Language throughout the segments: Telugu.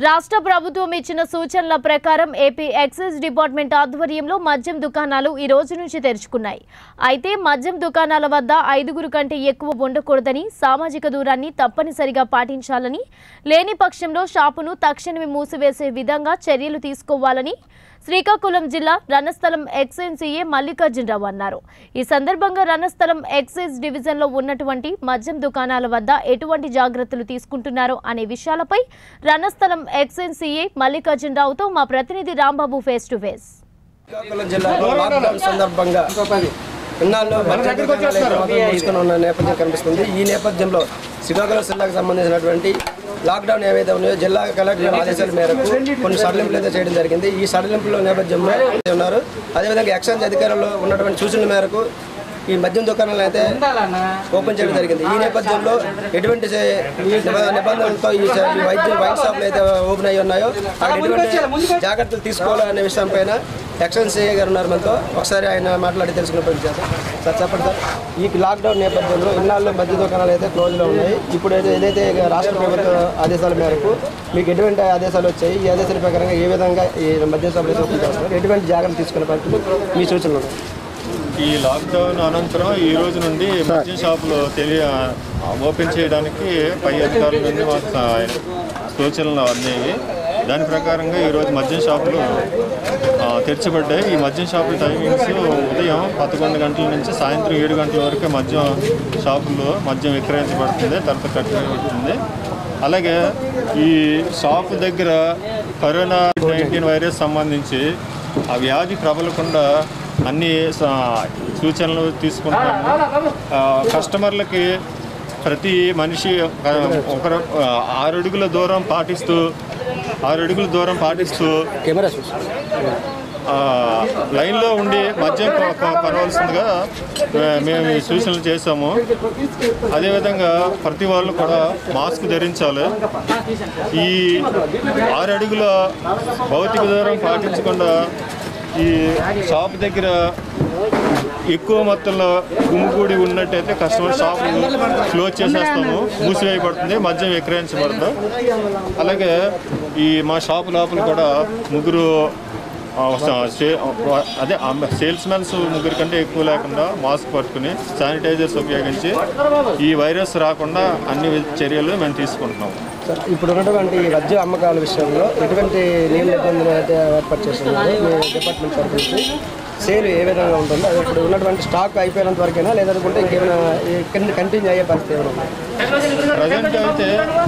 రాష్ట్ర ప్రభుత్వం ఇచ్చిన సూచనల ప్రకారం ఏపీ ఎక్సైజ్ డిపార్ట్మెంట్ ఆధ్వర్యంలో మద్యం దుకాణాలు ఈ రోజు నుంచి తెరుచుకున్నాయి అయితే మద్యం దుకాణాల వద్ద ఐదుగురు కంటే ఎక్కువ ఉండకూడదని సామాజిక దూరాన్ని తప్పనిసరిగా పాటించాలని లేని పక్షంలో షాపును తక్షణమే మూసివేసే విధంగా చర్యలు తీసుకోవాలని శ్రీకాకుళం జిల్లా రణస్థలం ఎక్సైజ్ సీఏ మల్లికార్జునరావు అన్నారు ఈ సందర్భంగా రణస్థలం ఎక్సైజ్ డివిజన్లో ఉన్నటువంటి మద్యం దుకాణాల వద్ద ఎటువంటి జాగ్రత్తలు తీసుకుంటున్నారో అనే విషయాలపై రణస్థలం ఎక్సైజ్ సీఏ మల్లికార్జునరావుతో మా ప్రతినిధి Rambabu face to face Srikakulam జిల్లాలో లాక్డౌన్ సందర్భంగా ఇన్నాళ్ళు మద్యం దుకాణాలు అయితే మొత్తం మూసుకొని ఉన్న నేపథ్యం కనిపిస్తుంది ఈ నేపథ్యంలో శ్రీకాకుళం జిల్లాకు సంబంధించినటువంటి లాక్డౌన్ ఏవైతే ఉన్నాయో జిల్లా కలెక్టర్ ఆదేశాల మేరకు కొన్ని సడలింపులు అయితే చేయడం జరిగింది ఈ సడలింపుల నేపథ్యంలో ఉన్నారు అదేవిధంగా ఎక్సైజ్ అధికారులు ఉన్నటువంటి సూచనల మేరకు ఈ మద్యం దుకాణాలను అయితే ఓపెన్ చేయడం జరిగింది ఈ నేపథ్యంలో ఎటువంటి సే- నిబ- నిబంధనలతో ఈ స- ఈ వైద్య వైన్ షాపులు అయితే ఓపెన్ అయ్యి ఉన్నాయో అక్కడ ఎటువంటి జాగ్రత్తలు తీసుకోవాలనే విషయం పైన ఎక్షన్ సిఐ గారు ఉన్నారు మనతో ఒకసారి ఆయన మాట్లాడి తెలుసుకునే ప్రయత్నం చేద్దాం సార్ చెప్పండి సార్ ఈ లాక్డౌన్ నేపథ్యంలో ఇన్నాళ్ళు మద్య దుకాణాలు అయితే క్లోజ్లో ఉన్నాయి ఇప్పుడు ఏదైతే- ఏదైతే ఇక రాష్ట్ర ప్రభుత్వ ఆదేశాల మేరకు మీకు ఎటువంటి ఆదేశాలు వచ్చాయి ఈ ఆదేశాల ప్రకారంగా ఏ విధంగా ఈ మద్య షాపులు అయితే ఓపెన్ చేస్తున్నారు ఎటువంటి జాగ్రత్తలు తీసుకునే పరిస్థితులు మీ సూచనలు ఉన్నాయి ఈ లాక్డౌన్ అనంతరం ఈ రోజు నుండి మద్యం షాపులు తెలియ ఓపెన్ చేయడానికి పై అధికారుల నుండి మాకు స- సూచనలు అందాయి దాని ప్రకారంగా ఈరోజు మద్యం షాపులు ఆ, తెరచబడ్డాయి ఈ మద్యం షాపుల టైమింగ్స్ ఉదయం పదకొండు గంటల నుంచి సాయంత్రం ఏడు గంటల వరకు మద్యం షాపుల్లో మద్యం విక్రయించబడుతుంది తర్వాత కట్టబడుతుంది అలాగే ఈ షాపు దగ్గర కరోనా నైన్టీన్ వైరస్ సంబంధించి ఆ వ్యాధి ప్రబలకుండా అన్ని స- సూచనలు తీసుకుంటాము ఆ, కస్టమర్లకి ప్రతి మనిషి ఆ, ఒకరు ఆ, ఆరు అడుగుల దూరం పాటిస్తూ ఆరు అడుగుల దూరం పాటిస్తూ కెమెరా చూసి ఆ, లైన్లో ఉండి మద్యం కొ- కొ- కొనవలసిందిగా మే- మేము ఈ సూచనలు చేశాము అదేవిధంగా ప్రతి వాళ్ళు కూడా మాస్క్ ధరించాలి ఈ ఆరు అడుగుల భౌతిక దూరం పాటించకుండా ఈ షాప్ దగ్గర ఎక్కువ మొత్తంలో గుమిగూడి ఉన్నట్టయితే కస్టమర్ షాప్ క్లోజ్ చేసేస్తాము మూసివేయబడుతుంది మద్యం విక్రయించబడదు అలాగే ఈ మా షాప్ లోపల కూడా ముగ్గురు ఆ, స- సే- అదే సేల్స్ మెన్స్ ముగ్గురు కంటే ఎక్కువ లేకుండా మాస్క్ పట్టుకుని శానిటైజర్స్ ఉపయోగించి ఈ వైరస్ రాకుండా అన్ని చర్యలు మేము తీసుకుంటున్నాము సార్ ఇప్పుడు ఉన్నటువంటి ఈ మద్య అమ్మకాల విషయంలో ఎటువంటి నియమ నిబంధనలు అయితే ఏర్పాటు చేస్తున్నారు మీ డిపార్ట్మెంట్ తరఫు నుంచి సేల్ ఏ విధంగా ఉంటుందో అది ఇప్పుడు ఉన్నటువంటి స్టాక్ అయిపోయినంత వరకేనా లేదనుకుంటే ఇంకేమైనా ఈ కంటిన్యూ అయ్యే పరిస్థితి ఏమైనా ఉందా? ప్రజెంట్ అయితే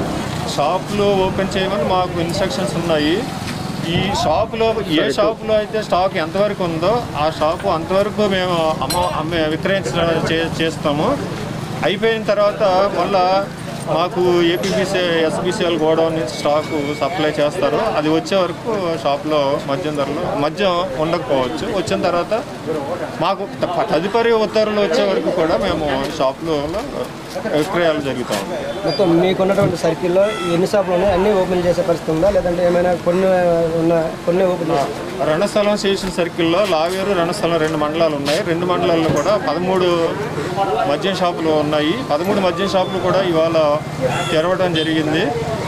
షాప్లో ఓపెన్ చేయమని మాకు ఇన్స్ట్రక్షన్స్ ఉన్నాయి ఈ షాపులో ఏ షాపులో అయితే స్టాక్ ఎంతవరకు ఉందో ఆ షాపు అంతవరకు మేము అమ్మ అమ్మే విక్రయించడం చే- చేస్తాము అయిపోయిన తర్వాత మళ్ళా మాకు ఏపీబీసీ ఎస్బీసీఎల్ గోడౌన్ నుంచి స్టాక్ సప్లై చేస్తారు అది వచ్చే వరకు షాప్లో మద్యం ధరలు మద్యం ఉండకపోవచ్చు వచ్చిన తర్వాత మాకు త- తదుపరి ఉత్తర్వులు వచ్చే వరకు కూడా మేము షాప్లో విక్రయాలు జరుగుతాం మొత్తం మీకున్నటువంటి సర్కిల్లో ఎన్ని షాపులు ఉన్నాయి అన్నీ ఓపెన్ చేసే పరిస్థితి ఉందా లేదంటే ఏమైనా కొన్ని ఉన్న కొన్ని ఓపెన్ చేసి రణస్థలం స్టేషన్ సర్కిల్లో లావేరు రణస్థలం రెండు మండలాలు ఉన్నాయి రెండు మండలాల్లో కూడా పదమూడు మద్యం షాపులు ఉన్నాయి పదమూడు మద్యం షాపులు కూడా ఇవాళ తెరవడం జరిగింది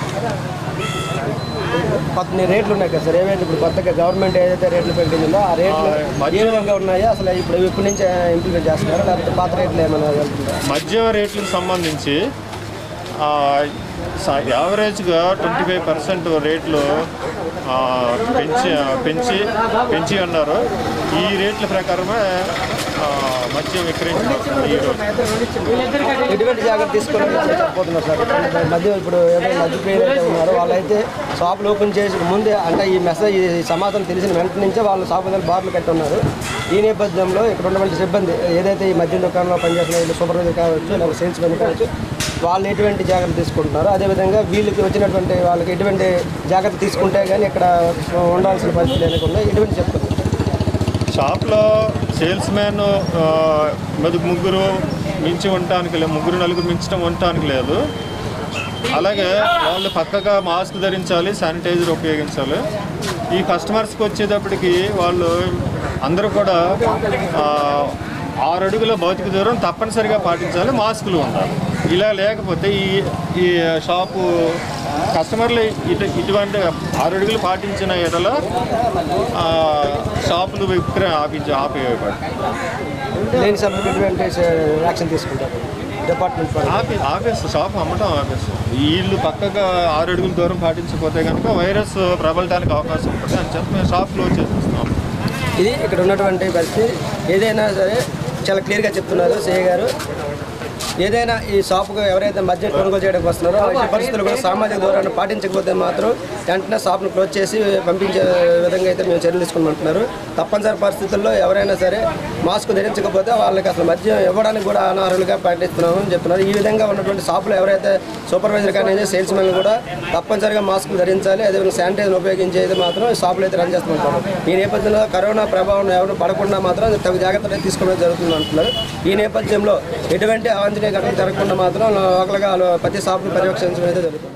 కొన్ని రేట్లు ఉన్నాయి కదా సార్ ఏమైంది ఇప్పుడు కొత్తగా గవర్నమెంట్ ఏదైతే రేట్లు పెట్టిందో ఆ రేట్లు ఏ విధంగా ఉన్నాయో అసలు ఇప్పుడు ఇప్పటి నుంచి ఇంప్లిమెంట్ చేస్తున్నారా లేకపోతే పాత రేట్లు ఏమైనా వెళ్తుందా మద్యం రేట్లకు సంబంధించి ఆ, స- యావరేజ్గా ట్వంటీ ఫైవ్ పర్సెంట్ రేట్లు ఆ, పెంచి పెంచి పెంచి ఉన్నారు ఈ రేట్ల ప్రకారమే ఆ, మద్యం విక్రయించబడుతుంది ఈరోజు ఎటువంటి జాగ్రత్త తీసుకొని చెప్పబోతున్నారు సార్ మధ్య ఇప్పుడు ఎవరైతే మధ్య ప్రియులు అయితే ఉన్నారో వాళ్ళైతే షాపులు ఓపెన్ చేసి ముందే అంటే ఈ మెసేజ్ ఈ సమాచారం తెలిసిన వెంటనే నుంచే వాళ్ళు షాపు దగ్గర బార్లు కట్టి ఉన్నారు ఈ నేపథ్యంలో ఇక్కడ ఉన్నటువంటి సిబ్బంది ఏదైతే ఈ మద్యం దుకాణంలో పనిచేస్తున్న వీళ్ళు సూపర్వైజర్ కావచ్చు లేకపోతే సేల్స్ మెన్ కావచ్చు వాళ్ళు ఎటువంటి జాగ్రత్త తీసుకుంటున్నారు అదేవిధంగా వీళ్ళకి వచ్చినటువంటి వాళ్ళకి ఎటువంటి జాగ్రత్త తీసుకుంటే కానీ ఇక్కడ ఉండాల్సిన పరిస్థితి అనేది ఉన్నాయి ఎటువంటి చెప్తారు షాప్లో సేల్స్ మ్యాన్ మరి ముగ్గురు మించి ఉండటానికి లేదు ముగ్గురు నలుగురు మించడం ఉండటానికి లేదు అలాగే వాళ్ళు పక్కగా మాస్క్ ధరించాలి శానిటైజర్ ఉపయోగించాలి ఈ కస్టమర్స్కి వచ్చేటప్పటికి వాళ్ళు అందరూ కూడా ఆ, ఆరు అడుగుల భౌతిక దూరం తప్పనిసరిగా పాటించాలి మాస్కులు ఉండాలి ఇలా లేకపోతే ఈ ఈ షాపు కస్టమర్లు ఇటు ఇటువంటి ఆరు అడుగులు పాటించిన ఎడల ఆ, షాపులు విక్రయ ఆపించి ఆపేయబడి లేని సభ్యులు ఎటువంటి యాక్షన్ తీసుకుంటారు డిపార్ట్మెంట్ వాళ్ళు ఆపి ఆపేస్తారు షాప్ అమ్మటం ఆపేస్తారు వీళ్ళు పక్కగా ఆరు అడుగుల దూరం పాటించకపోతే కనుక వైరస్ ప్రబలటానికి అవకాశం ఉంటుంది అని చెప్పి మేము షాప్ క్లోజ్ చేసేస్తాం ఇది ఇక్కడ ఉన్నటువంటి పరిస్థితి ఏదైనా సరే చాలా క్లియర్గా చెప్తున్నారు సిఐ గారు ఏదైనా ఈ షాపుకు ఎవరైతే మద్యం కొనుగోలు చేయడానికి వస్తున్నారో ఈ పరిస్థితులు కూడా సామాజిక దూరాన్ని పాటించకపోతే మాత్రం వెంటనే షాప్ను క్లోజ్ చేసి పంపించే విధంగా అయితే మేము చర్యలు తీసుకుంటున్నారు తప్పనిసరి పరిస్థితుల్లో ఎవరైనా సరే మాస్క్ ధరించకపోతే వాళ్ళకి అసలు మద్యం ఇవ్వడానికి కూడా అనర్హులుగా పాటిస్తున్నామని చెప్తున్నారు ఈ విధంగా ఉన్నటువంటి షాపులు ఎవరైతే సూపర్వైజర్ కానీ సేల్స్ మెన్ కూడా తప్పనిసరిగా మాస్క్ ధరించాలి అదేవిధంగా శానిటైజర్ ఉపయోగించేది మాత్రం షాపులు అయితే రన్ చేస్తుంటారు ఈ నేపథ్యంలో కరోనా ప్రభావం ఎవరు పడకుండా మాత్రం తగు జాగ్రత్తలు తీసుకోవడం జరుగుతుంది అంటున్నారు ఈ నేపథ్యంలో ఎటువంటి అవాంఛనీయ ఘటన జరగకుండా మాత్రం లోకల్గా ప్రతి షాపును పర్యవేక్షించడం అయితే జరుగుతుంది